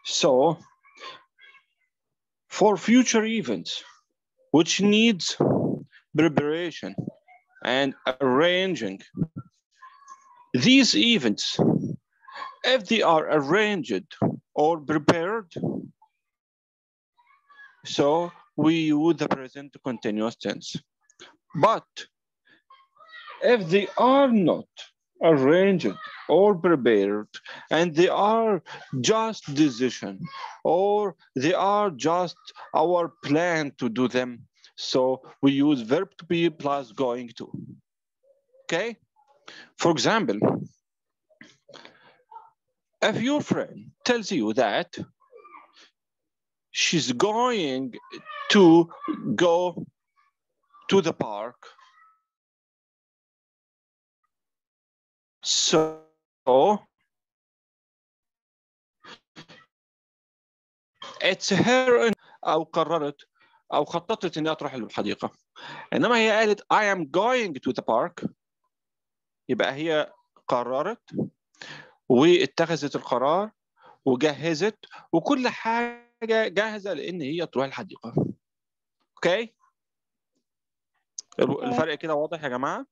So, for future events, which needs preparation and arranging, these events, if they are arranged or prepared, so we use the present continuous tense. But if they are not arranged or prepared and they are just decision or they are just our plan to do them so we use verb to be plus going to okay for example if your friend tells you that she's going to go to the park So it's her او قررت او خططت انها تروح الحديقه انما هي قالت I am going to the park يبقى هي قررت واتخذت القرار وجهزت وكل حاجه جاهزه لان هي تروح الحديقه اوكي الفرق كده واضح يا جماعه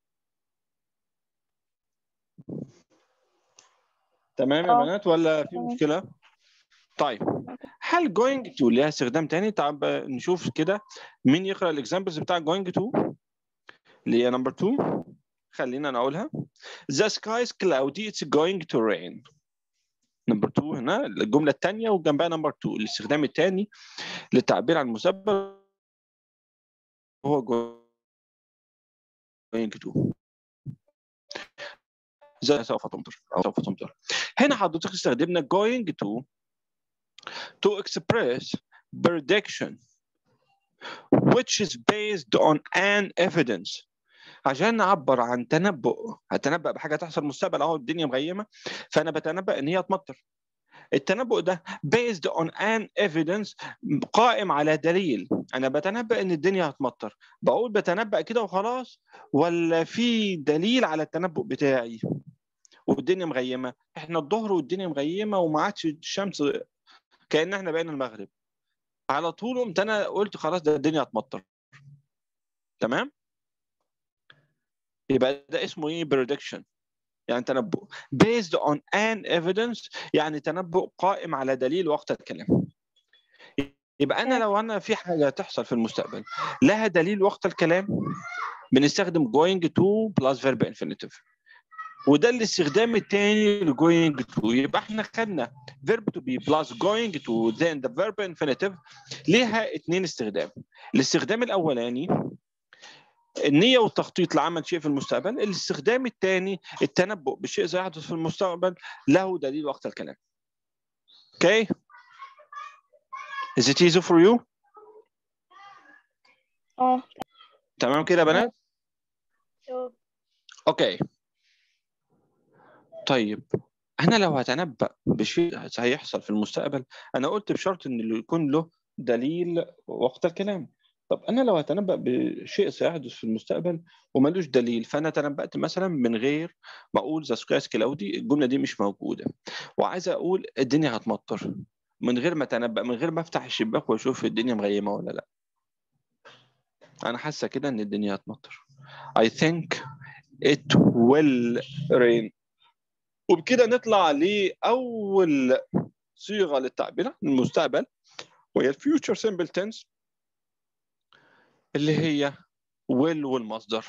تمام يا اه. بنات ولا في تمام. مشكله طيب هل going to ليها استخدام تاني تعال نشوف كده مين يقرا الاكزامبلز بتاع going to اللي هي نمبر 2 خلينا نقولها the sky is cloudy it's going to rain نمبر 2 هنا الجمله الثانيه وجنبها نمبر 2 الاستخدام الثاني للتعبير عن المستقبل هو going to زي سوف تمطر او سوف تمطر هنا حضرتك استخدمنا going to to express prediction which is based on an evidence عشان نعبر عن تنبؤ هتنبأ بحاجه تحصل مستقبل اهو الدنيا مغيمه فانا بتنبأ ان هي تمطر التنبؤ ده based on an evidence قائم على دليل انا بتنبأ ان الدنيا هتمطر بقول بتنبأ كده وخلاص ولا في دليل على التنبؤ بتاعي والدنيا مغيمه احنا الظهر والدنيا مغيمه وما عادش الشمس كان احنا بقينا المغرب على طول قمت انا قلت خلاص ده الدنيا هتمطر تمام يبقى ده اسمه ايه prediction يعني تنبؤ based on an evidence يعني تنبؤ قائم على دليل وقت الكلام يبقى انا لو انا في حاجه تحصل في المستقبل لها دليل وقت الكلام بنستخدم going to plus verb infinitive وده الاستخدام الثاني ل going to يبقى احنا خدنا verb to be plus going to then the verb infinitive ليها اثنين استخدام الاستخدام الاولاني النية والتخطيط لعمل شيء في المستقبل الاستخدام الثاني التنبؤ بشيء سيحدث في المستقبل له دليل وقت الكلام Okay Is it easy for you? اه تمام كده يا بنات؟ اه اوكي طيب انا لو هتنبأ بشيء هيحصل في المستقبل انا قلت بشرط ان يكون له دليل وقت الكلام طب انا لو هتنبأ بشيء سيحدث في المستقبل وملوش دليل فانا تنبأت مثلا من غير ما اقول ذا سكاي كلاودي الجمله دي مش موجوده وعايز اقول الدنيا هتمطر من غير ما اتنبأ من غير ما افتح الشباك واشوف الدنيا مغيمه ولا لا انا حاسه كده ان الدنيا هتمطر I think it will rain وبكده نطلع لأول صيغة للتعبير عن المستقبل وهي الفيوتشر سمبل تنس اللي هي will والمصدر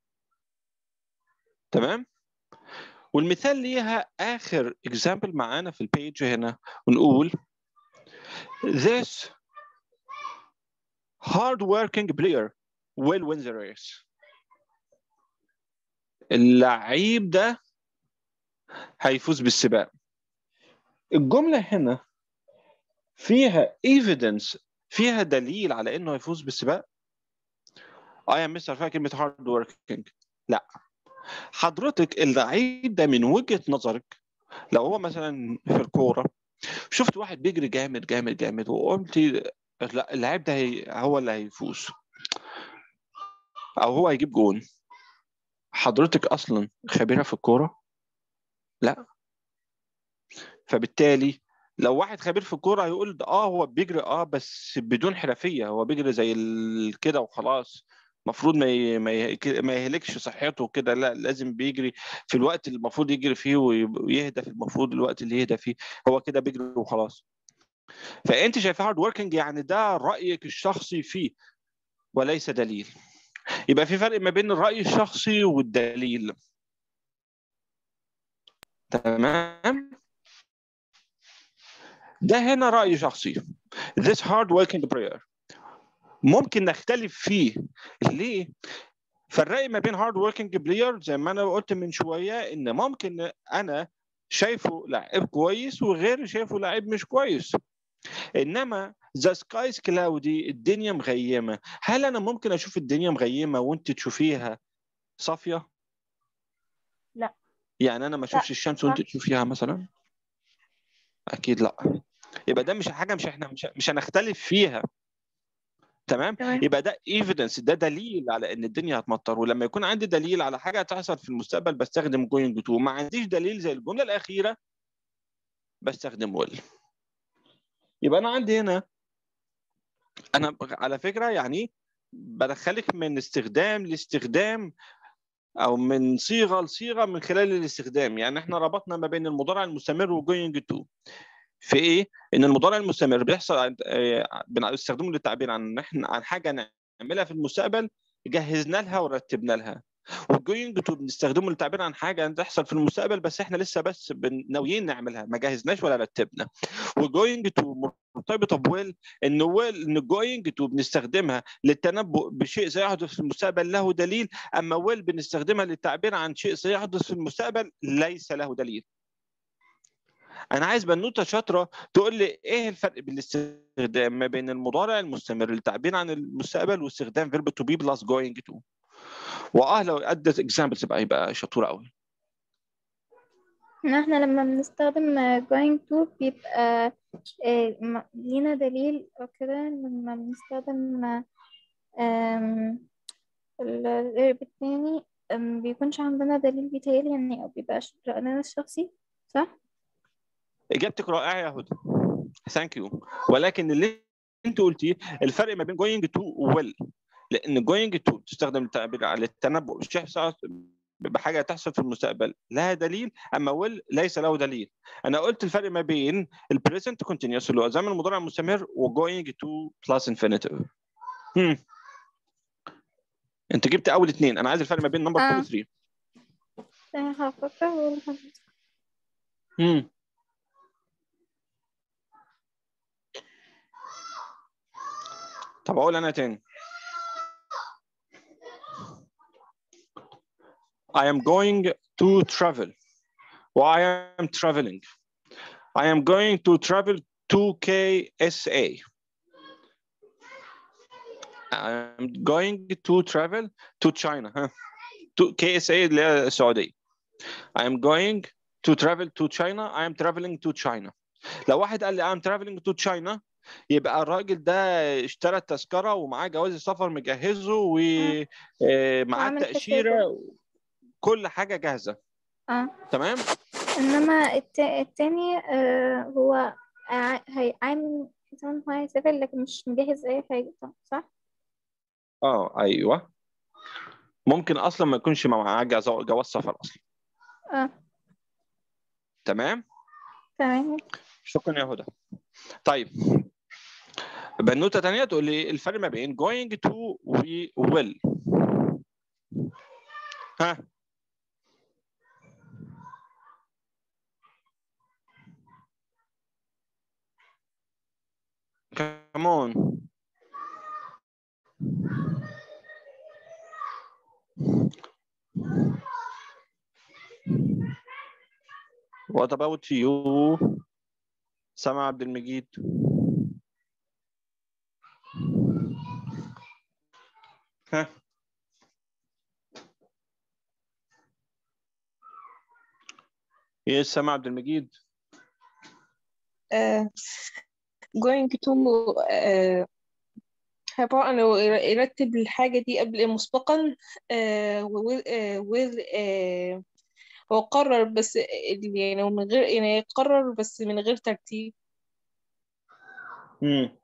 تمام والمثال ليها آخر example معانا في البيج هنا ونقول this hard working player will win the race اللعيب ده هيفوز بالسباق الجملة هنا فيها evidence فيها دليل على انه هيفوز بالسباق اه يا مستر فيها كلمة hard working لا حضرتك اللعيب ده من وجهة نظرك لو هو مثلا في الكورة شفت واحد بيجري جامد جامد جامد وقلت لا اللعيب ده هي هو اللي هيفوز او هو هيجيب جون حضرتك اصلا خبيرة في الكورة لا فبالتالي لو واحد خبير في الكوره هيقول ده اه هو بيجري اه بس بدون حرفيه هو بيجري زي ال- كده وخلاص المفروض ما ي- ما ي- ما يهلكش صحته كده لا لازم بيجري في الوقت اللي المفروض يجري فيه وي- ويهدى في المفروض الوقت اللي يهدى فيه هو كده بيجري وخلاص فانت شايفاه هارد وركينج يعني ده رايك الشخصي فيه وليس دليل يبقى في فرق ما بين الراي الشخصي والدليل تمام ده هنا راي شخصي this hard working prayer ممكن نختلف فيه ليه فالرأي ما بين هارد وركينج بلاير زي ما انا قلت من شويه ان ممكن انا شايفه لاعب كويس وغيري شايفه لاعب مش كويس انما ذا سكايز كلاودي الدنيا مغيمه هل انا ممكن اشوف الدنيا مغيمه وانت تشوفيها صافيه لا. يعني انا ما اشوفش الشمس وانت تشوفيها مثلا اكيد لا يبقى ده مش حاجه مش احنا مش, مش هنختلف فيها تمام تمام يبقى ده ايفيدنس ده دليل على ان الدنيا هتمطر ولما يكون عندي دليل على حاجه هتحصل في المستقبل بستخدم جوينج تو ما عنديش دليل زي الجمله الاخيره بستخدم ويل يبقى انا عندي هنا انا على فكره يعني بدخلك من استخدام لاستخدام او من صيغه لصيغه من خلال الاستخدام يعني احنا ربطنا ما بين المضارع المستمر وجوينج تو في ايه؟ ان المضارع المستمر بيحصل عند- آه، بنستخدمه للتعبير عن ان احنا عن حاجه نعملها في المستقبل جهزنا لها ورتبنا لها والجوينج تو بنستخدمه للتعبير عن حاجه تحصل في المستقبل بس احنا لسه بس بن- ناويين نعملها ما جهزناش ولا رتبنا وجوينج تو مرتبطه بويل ان ويل ان جوينج تو بنستخدمها للتنبؤ بشيء سيحدث في المستقبل له دليل اما ويل بنستخدمها للتعبير عن شيء سيحدث في المستقبل ليس له دليل انا عايز بنوته شاطره تقول لي ايه الفرق بين الاستخدام ما بين المضارع المستمر للتعبير عن المستقبل واستخدام فيرب تو بي بلس جوينج تو واه لو ادت اكزامبلز يبقى يبقى شطوره قوي إن احنا لما بنستخدم going to بيبقى آه، م- لينا دليل أو كده لما بنستخدم آم، الverb التاني آم، بيكونش عندنا دليل بيتهيألي يعني أو بيبقاش رأينا الشخصي صح؟ اجابتك رائعه يا هدى ثانك يو ولكن اللي انت قلتيه الفرق ما بين جوينج تو ويل لان جوينج تو بتستخدم للتعبير على التنبؤ بالشيء يحصل- بحاجه تحصل في المستقبل لها دليل اما ويل ليس له دليل انا قلت الفرق ما بين البريزنت كونتينيوس اللي هو زمن المضارع المستمر وجوينج تو بلس انفينيتيف انت جبت اول اثنين انا عايز الفرق ما بين نمبر 2 آه. و 3 ثانية هفكر وأقول لحضرتك. امم طب اقول انا تاني I am going to travel و I am traveling I am going to travel to KSA I am going to travel to China ها to KSA اللي هي السعودية I am going to travel to China I am traveling to China لو واحد قال لي I am traveling to China يبقى الراجل ده اشترى التذكرة ومعاه جواز السفر مجهزه ومعاه وعامل التأشيرة كل حاجة جاهزة اه تمام إنما الت- التاني آه هو ع- هي- عامل حساب إن هو هيسافر لكن مش مجهز أي حاجة صح؟ اه ايوه ممكن اصلا ما يكونش معاه جواز جواز سفر اصلا اه تمام تمام شكرا يا هدى طيب بنوته تانية تقول لي الفرق ما بين going to و will ها come on What about you سما عبد المجيد ها ايه سما عبد المجيد آه، going to آه، عبارة عن إنه ير- يرتب الحاجة دي قبل مسبقا آه، و- آه، with آه، هو قرر بس ال- يعني من غير يعني يقرر بس من غير ترتيب مم.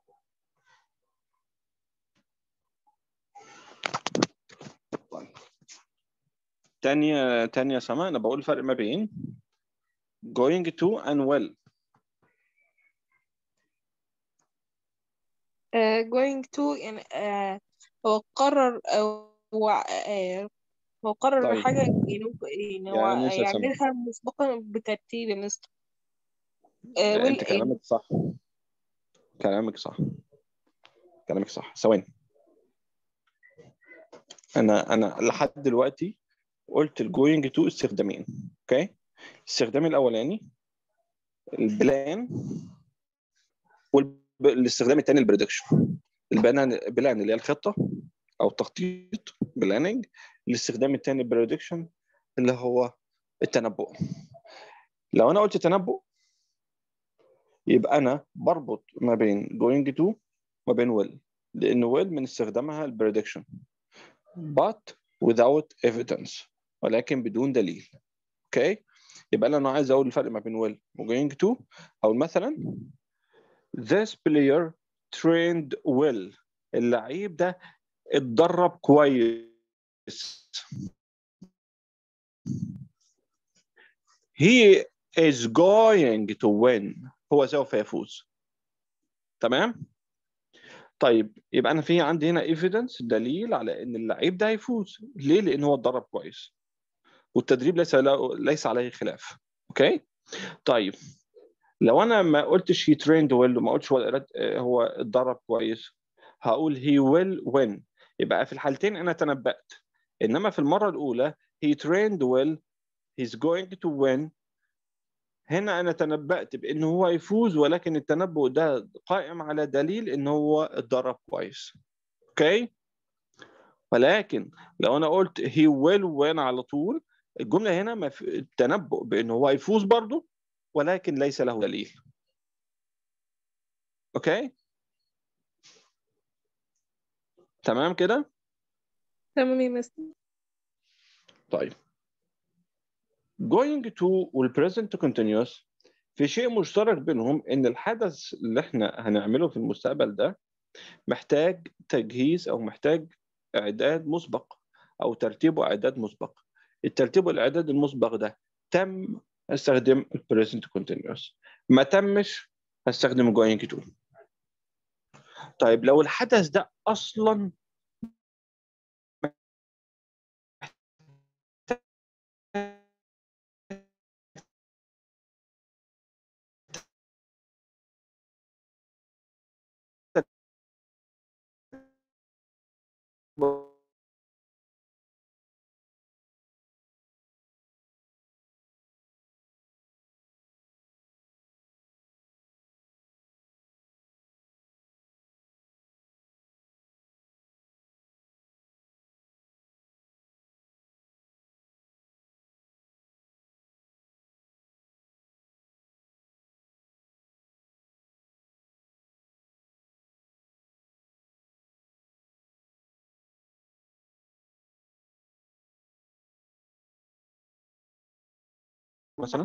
طيب. تانية تانية سما انا بقول الفرق ما بين going to and well آه going to يعني آه هو قرر أو هو آه هو قرر طيب. حاجة يعني يعني هو يا نسا سما. يعملها مسبقا بترتيب يا مستر آه انت وال كلامك صح كلامك صح كلامك صح ثواني انا انا لحد دلوقتي قلت الجوينج تو استخدامين اوكي الاستخدام الاولاني البلان والاستخدام الثاني البريدكشن البلان بلان اللي هي الخطه او التخطيط بلاننج الاستخدام الثاني البريدكشن اللي هو التنبؤ لو انا قلت تنبؤ يبقى انا بربط ما بين going to وما بين will لان will من استخدامها البريدكشن but without evidence ولكن بدون دليل اوكي يبقى انا عايز اقول الفرق ما بين will و going to او مثلا this player trained well اللعيب ده اتدرب كويس he is going to win هو سوف يفوز تمام طيب يبقى انا في عندي هنا evidence دليل على ان اللعيب ده هيفوز ليه لان هو اتدرب كويس والتدريب ليس له- ليس عليه خلاف اوكي طيب لو انا ما قلتش he trained well وما قلتش هو هو اتدرب كويس هقول he will win يبقى في الحالتين انا تنبأت انما في المره الاولى he trained well he's going to win هنا انا تنبأت بان هو يفوز ولكن التنبؤ ده قائم على دليل ان هو اتدرب كويس اوكي ولكن لو انا قلت he will win على طول الجمله هنا ما في التنبؤ بان هو يفوز برضه ولكن ليس له دليل اوكي تمام كده تمام يا مستر طيب going to والpresent continuous في شيء مشترك بينهم ان الحدث اللي احنا هنعمله في المستقبل ده محتاج تجهيز او محتاج اعداد مسبق او ترتيب واعداد مسبق الترتيب والاعداد المسبق ده تم استخدم البريزنت continuous ما تمش هستخدم going to طيب لو الحدث ده اصلا مثلا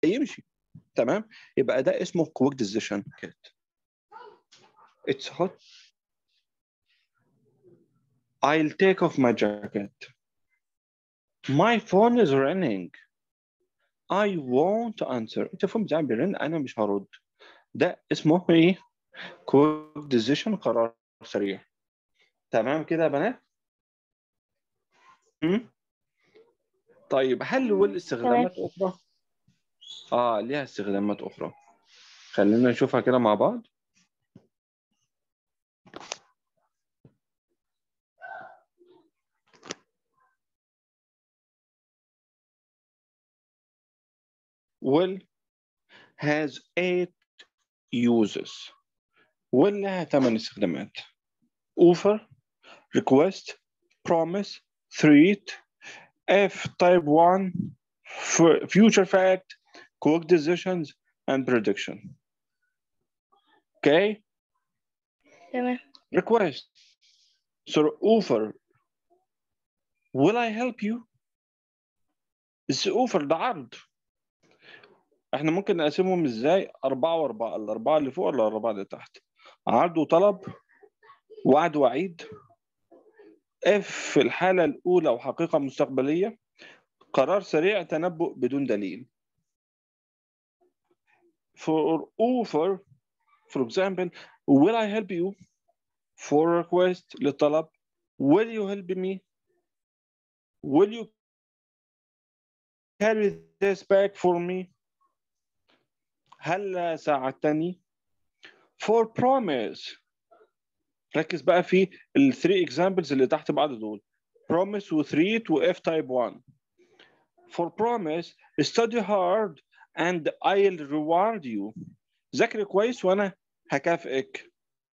هيمشي تمام يبقى ده اسمه quick decision kit it's hot I'll take off my jacket my phone is ringing I won't answer التليفون بتاعي بيرن انا مش هرد ده اسمه ايه quick decision قرار سريع تمام كده يا بنات م? طيب هل له استخدامات اخرى اه ليها استخدامات اخرى خلينا نشوفها كده مع بعض will has eight uses will لها ثمان استخدامات offer request promise threat F type 1 f- future fact quick decisions and prediction okay تمام request so offer will I help you it's offer ده عرض احنا ممكن نقسمهم ازاي أربعة وأربعة الأربعة اللي فوق ولا الأربعة اللي تحت عرض وطلب وعد وعيد اف في الحالة الأولى وحقيقة مستقبلية قرار سريع تنبؤ بدون دليل for offer for example will I help you for request للطلب will you help me will you carry this back for me هل ساعدتني for promise ركز بقى في ال 3 examples اللي تحت بعض دول promise و threat و F type 1 for promise study hard and I'll reward you ذاكر كويس وانا هكافئك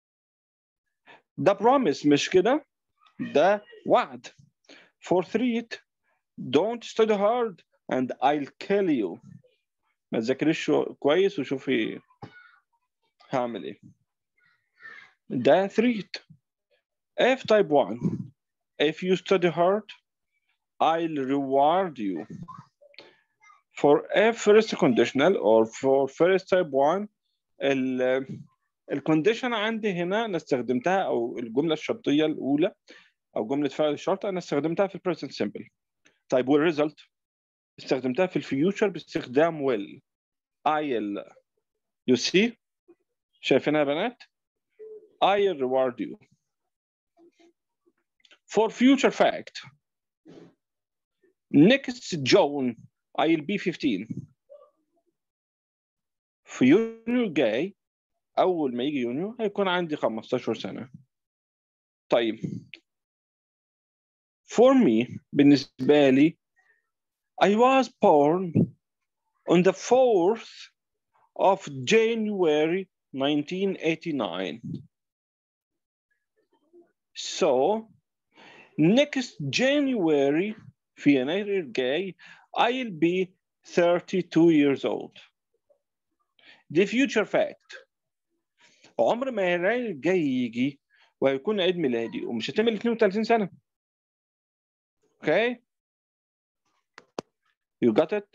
ده promise مش كده ده وعد for threat don't study hard and I'll kill you ما تذاكريش شو- كويس وشوفي هعمل ايه ده threat F type 1 if you study hard I'll reward you for F first conditional or for first type 1 ال الكونديشن عندي هنا انا استخدمتها او الجمله الشرطيه الاولى او جمله فعل الشرط انا استخدمتها في البريزنت سمبل طيب والريزلت استخدمتها في الفيوتشر باستخدام will I'll you see شايفينها يا بنات I'll reward you for future fact next June I'll be 15 في يونيو الجاي أول ما يجي يونيو هيكون عندي 15 سنة طيب for me بالنسبة لي I was born on the 4th of January 1989 so next January في يناير الجاي I'll be 32 years old دي future fact عمر ما يناير الجاي يجي وهيكون عيد ميلادي ومش هتعمل 32 سنة okay you got it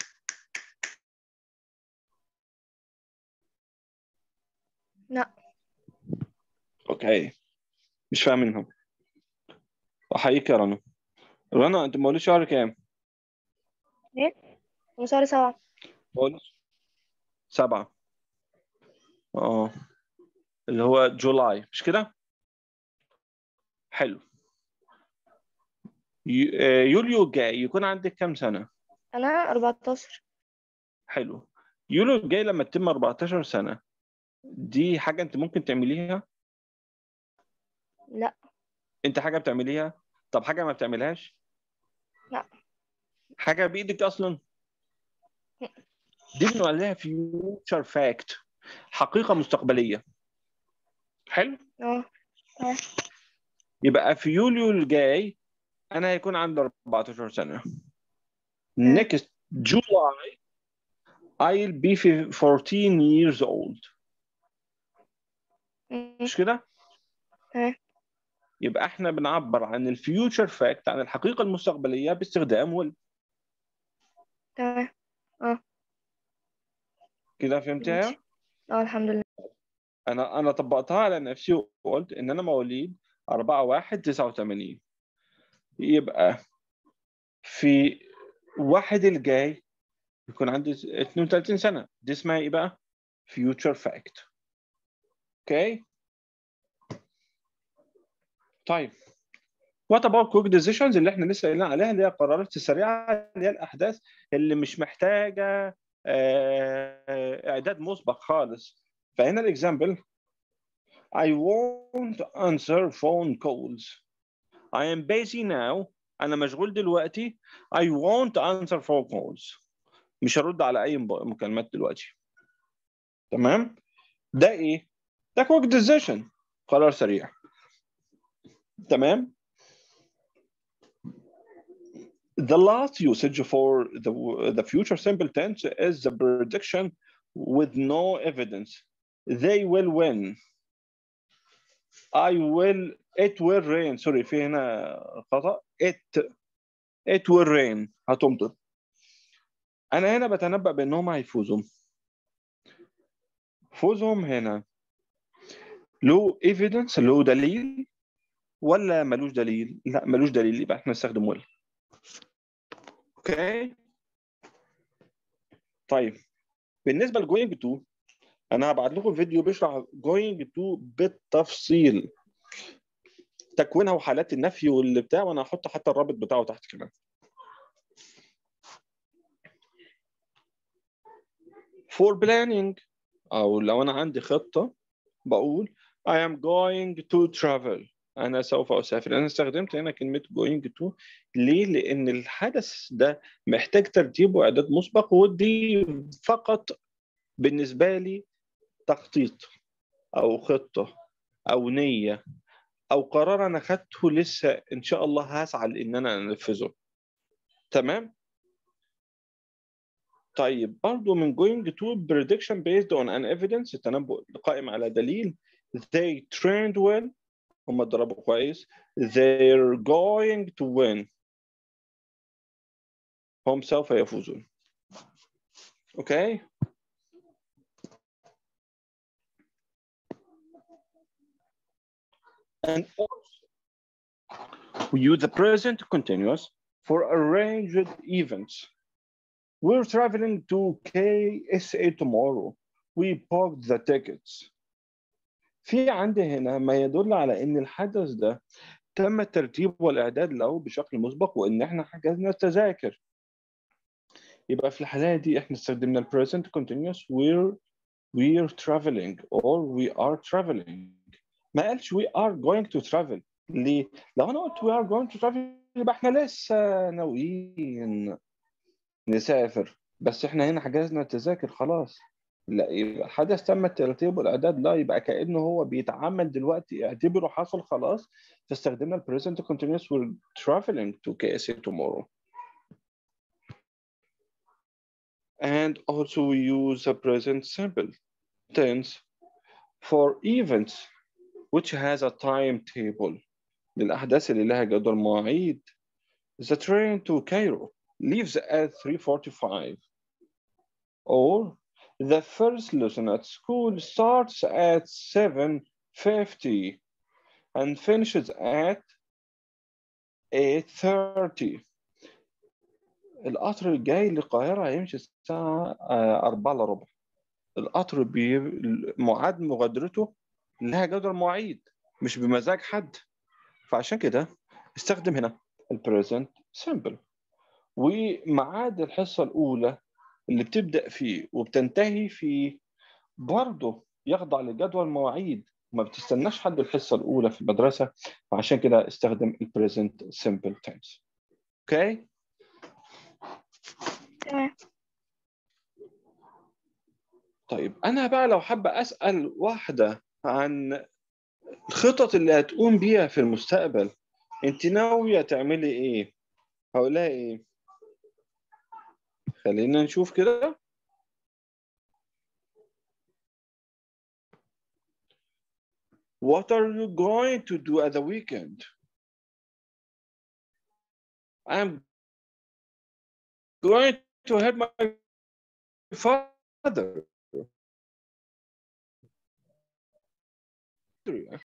لا اوكي مش فاهم منهم احييك يا رنا رنا انت مواليد شهر كام؟ وشهر سبعة مواليد سبعة اه اللي هو جولاي مش كده؟ حلو ي- آه، يوليو الجاي يكون عندك كام سنة؟ أنا 14 حلو يوليو الجاي لما تتم 14 سنة دي حاجة انت ممكن تعمليها؟ لا انت حاجة بتعمليها؟ طب حاجة ما بتعملهاش؟ لا. حاجة بإيدك أصلا؟ دي بنقول عليها فيوتشر فاكت حقيقة مستقبلية حلو؟ اه يبقى في يوليو الجاي أنا هيكون عندي 14 سنة next July I'll be fi- 14 years old مم. مش كده؟ تمام. يبقى احنا بنعبر عن الفيوتشر فاكت عن الحقيقة المستقبلية باستخدام will تمام كده فهمتها ماشي. اه الحمد لله انا انا طبقتها على نفسي وقلت ان انا مواليد 4 1 89 يبقى في واحد الجاي يكون عندي 32 سنه دي اسمها ايه بقى future fact اوكي طيب وات اباوت كويك ديسيشنز اللي احنا لسه قايلين عليها اللي هي القرارات السريعه اللي هي الاحداث اللي مش محتاجه آه، اعداد مسبق خالص فهنا الاكزامبل I won't answer phone calls I am busy now انا مشغول دلوقتي I won't answer phone calls مش هرد على اي مب- مكالمات دلوقتي تمام ده ايه ده كويك ديسيشن قرار سريع تمام the last usage for the, the future simple tense is the prediction with no evidence. They will win. I will, it will rain. Sorry, في هنا خطأ. It, it will rain. هتمطر. أنا هنا بتنبأ بأنهم هيفوزوا. فوزهم هنا له evidence له دليل ولا ملوش دليل؟ لا ملوش دليل يبقى احنا نستخدم will. اوكي طيب بالنسبه لجوينج تو انا هبعت لكم فيديو بيشرح جوينج تو بالتفصيل تكوينها وحالات النفي واللي بتاع وانا هحط حتى الرابط بتاعه تحت كمان for planning او لو انا عندي خطه بقول I am going to travel انا سوف اسافر انا استخدمت هنا كلمه going to ليه لان الحدث ده محتاج ترتيب واعداد مسبق ودي فقط بالنسبه لي تخطيط او خطه او نيه او قرار انا خدته لسه ان شاء الله هسعى لان انا انفذه تمام طيب برضه من going to prediction based on an evidence التنبؤ قائم على دليل they trained well هم اتدربوا كويس they're going to win هم سوف يفوزون اوكي and also we use the present continuous for arranged events we're traveling to KSA tomorrow we booked the tickets في عندي هنا ما يدل على ان الحدث ده تم الترتيب والاعداد له بشكل مسبق وان احنا حجزنا التذاكر يبقى في الحالة دي احنا استخدمنا ال present continuous we're we're traveling or we are traveling ما قالش we are going to travel ليه؟ لو انا قلت we are going to travel يبقى احنا لسه ناويين نسافر بس احنا هنا حجزنا التذاكر خلاص لا يبقى حدث تم الترتيب والاعداد لا يبقى كانه هو بيتعمل دلوقتي اعتبره حصل خلاص فاستخدمنا ال present continuous we're traveling to KSA tomorrow and also we use the present simple tense for events which has a timetable للأحداث اللي لها جدول مواعيد The train to Cairo leaves at 3.45 or the first lesson at school starts at 7.50 and finishes at 8.30 القطر الجاي للقاهرة هيمشي الساعة آه، أربعة إلا ربع القطر بي... ميعاد مغادرته لها جدول مواعيد مش بمزاج حد فعشان كده استخدم هنا البريزنت سيمبل وميعاد الحصة الأولى اللي بتبدأ فيه وبتنتهي فيه برضه يخضع لجدول مواعيد ما بتستناش حد الحصة الأولى في المدرسة فعشان كده استخدم البريزنت سيمبل تنس اوكي تمام طيب انا بقى لو حابه اسال واحده عن الخطط اللي هتقوم بيها في المستقبل انت ناويه تعملي ايه هقول لها ايه خلينا نشوف كده What are you going to do at the weekend? I'm going to help my father. history